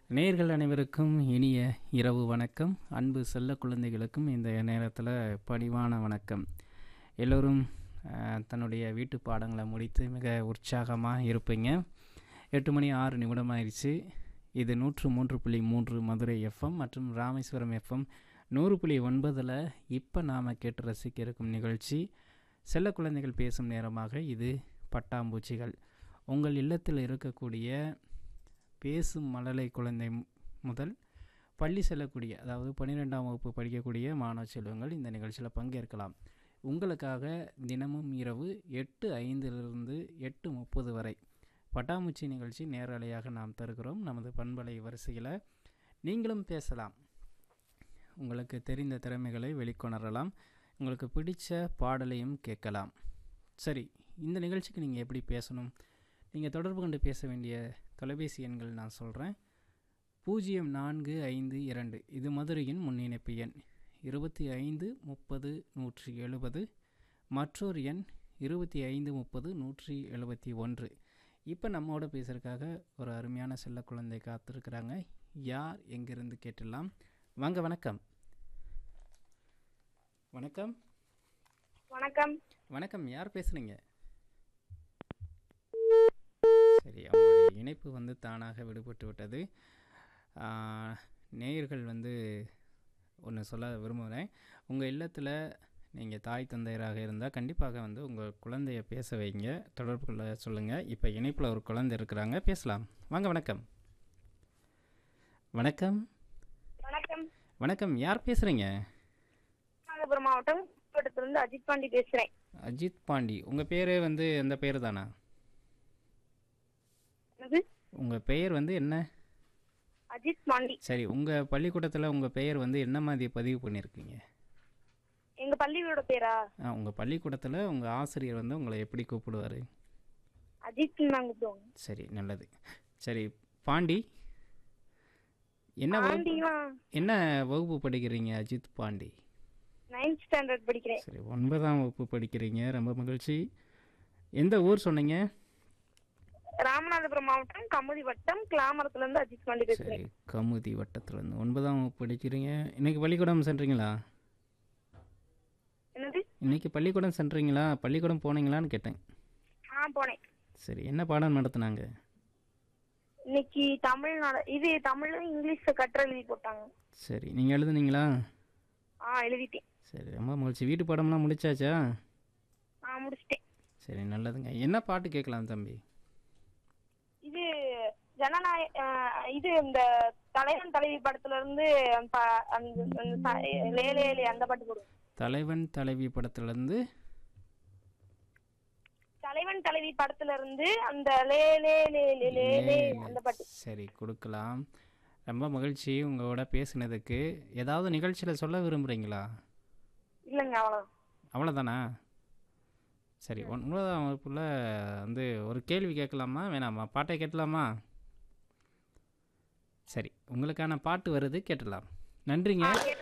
நேர்கள் அனைவருக்கும் இனிய இரவு வணக்கம் அன்பு செல்ல குழந்தைகளுக்கும் இந்த நேரத்தில் பணிவான வணக்கம் எல்லோரும் அஹ், தன்னுடைய வீட்டு பாடங்களை முடித்து மிக உற்சாகமாக இருப்பீங்க எட்டு மணி ஆறு நிமிடம் ஆயிடுச்சு இது நூற்று மூன்று புள்ளி மூன்று மதுரை எஃப்எம் மற்றும் ராமேஸ்வரம் எஃப்எம் நூறு புள்ளி ஒன்பதில் இப்போ நாம் கேட்டு ரசிக்க இருக்கும் நிகழ்ச்சி செல்ல குழந்தைகள் பேசும் நேரமாக இது பட்டாம்பூச்சிகள் உங்கள் இல்லத்தில் இருக்கக்கூடிய பேசும் மழலை குழந்தை மு- முதல் பள்ளி செல்லக்கூடிய அதாவது பன்னிரெண்டாம் வகுப்பு படிக்கக்கூடிய மாணவ செல்வங்கள் இந்த நிகழ்ச்சியில் பங்கேற்கலாம் உங்களுக்காக தினமும் இரவு எட்டு ஐந்திலிருந்து எட்டு முப்பது வரை பட்டாம்பூச்சி நிகழ்ச்சி நேரலையாக நாம் தருகிறோம் நமது பண்பலை வரிசையில் நீங்களும் பேசலாம் உங்களுக்கு தெரிந்த திறமைகளை வெளிக்கொணரலாம் உங்களுக்கு பிடிச்ச பாடலையும் கேட்கலாம் சரி இந்த நிகழ்ச்சிக்கு நீங்கள் எப்படி பேசணும் நீங்கள் தொடர்பு கொண்டு பேச வேண்டிய தொலைபேசி எண்கள் நான் சொல்கிறேன் பூஜ்ஜியம் நான்கு ஐந்து இரண்டு இது மதுரையின் முன்னிணைப்பு எண் இருபத்தி ஐந்து முப்பது நூற்றி எழுபது மற்றொரு எண் இருபத்தி ஐந்து முப்பது நூற்றி எழுபத்தி ஒன்று இப்போ நம்மோட பேசுகிறதுக்காக ஒரு அருமையான செல்ல குழந்தை காத்திருக்கிறாங்க யார் எங்கிருந்து கேட்டுடலாம் வாங்க வணக்கம் வணக்கம் வணக்கம் வணக்கம் யார் பேசுகிறீங்க சரி அவங்களுடைய இணைப்பு வந்து தானாக விடுபட்டு விட்டது ஆஹ், நேயர்கள் வந்து ஒன்று சொல்ல விரும்புகிறேன் உங்கள் இல்லத்தில் நீங்கள் தாய் தந்தையராக இருந்தால் கண்டிப்பாக வந்து உங்கள் குழந்தைய பேச வைங்க தொடர்பு கொள்ள சொல்லுங்கள் இப்போ இணைப்பில் ஒரு குழந்தை இருக்கிறாங்க பேசலாம் வாங்க வணக்கம் வணக்கம் வணக்கம் வணக்கம் யார் பேசுகிறீங்க ராமநாதபுரம் மாவட்டம் மாவட்டத்திலிருந்து அஜித் பாண்டி பேசுறேன் அஜித் பாண்டி உங்கள் பேர் வந்து எந்த பேர் தானா என்னது உங்கள் பெயர் வந்து என்ன அஜித் பாண்டி சரி உங்கள் பள்ளிக்கூடத்தில் உங்கள் பெயர் வந்து என்ன மாதிரி பதிவு பண்ணியிருக்கீங்க எங்க பள்ளியோட பேரா ஆ உங்கள் பள்ளிக்கூடத்தில் உங்கள் ஆசிரியர் வந்து உங்களை எப்படி கூப்பிடுவார் அஜித் தான் கூப்பிடுவாங்க சரி நல்லது சரி பாண்டி என்ன வகுப்பு பாண்டிலாம் என்ன வகுப்பு படிக்கிறீங்க அஜித் பாண்டி நைன்த் ஸ்டாண்டர்ட் படிக்கிறேன் சரி ஒன்பதாம் வகுப்பு படிக்கிறீங்க ரொம்ப மகிழ்ச்சி எந்த ஊர் சொன்னீங்க ராமநாதபுரம் மாவட்டம் கமுதி வட்டம் கிளாமரத்துல இருந்து அஜித் பாண்டி சரி பேசுறேன் கமுதி வட்டத்துலேருந்து ஒன்பதாம் வகுப்பு படிக்கிறீங்க இன்னைக்கு பள்ளிக்கூடம் சென்றீங்களா என்னது இன்னைக்கு பள்ளிக்கூடம் சென்றீங்களா பள்ளிக்கூடம் போனீங்களான்னு கேட்டேன் ஆ போனேன் சரி என்ன பாடம் நடத்துனாங்க இன்னைக்கு தமிழ் நட- இது தமிழும் இங்கிலீஷ்ல கற்று எழுதி போட்டாங்க சரி நீங்கள் எழுதுனீங்களா ஆ எழுதிட்டேன் சரி ரொம்ப மகிழ்ச்சி வீட்டு பாடம்லாம் முடிச்சாச்சா ஆ முடிச்சிட்டேன் சரி நல்லதுங்க என்ன பாட்டு கேட்கலாம் தம்பி இது ஜனநாய அஹ், இது இந்த தலைவன் தலைவி படத்துல இருந்து ப- அந்த அந்த ச- லே லே லே அந்த பாட்டு போடுவோம் தலைவன் தலைவி படத்துலேருந்து தலைவன் தலைவி படத்துல இருந்து அந்த லே லே லே லே லே லே அந்த பாட்டு சரி கொடுக்கலாம் ரொம்ப மகிழ்ச்சி உங்களோட பேசுனதுக்கு ஏதாவது நிகழ்ச்சியில் சொல்ல விரும்புகிறீங்களா இல்லைங்க அவ்வளோ அவ்வளோதானா சரி ஒன்பதாம் வகுப்புல வந்து ஒரு கேள்வி கேட்கலாமா வேணாமா பாட்டை கேட்கலாமா சரி உங்களுக்கான பாட்டு வருது கேட்டலாம் நன்றிங்க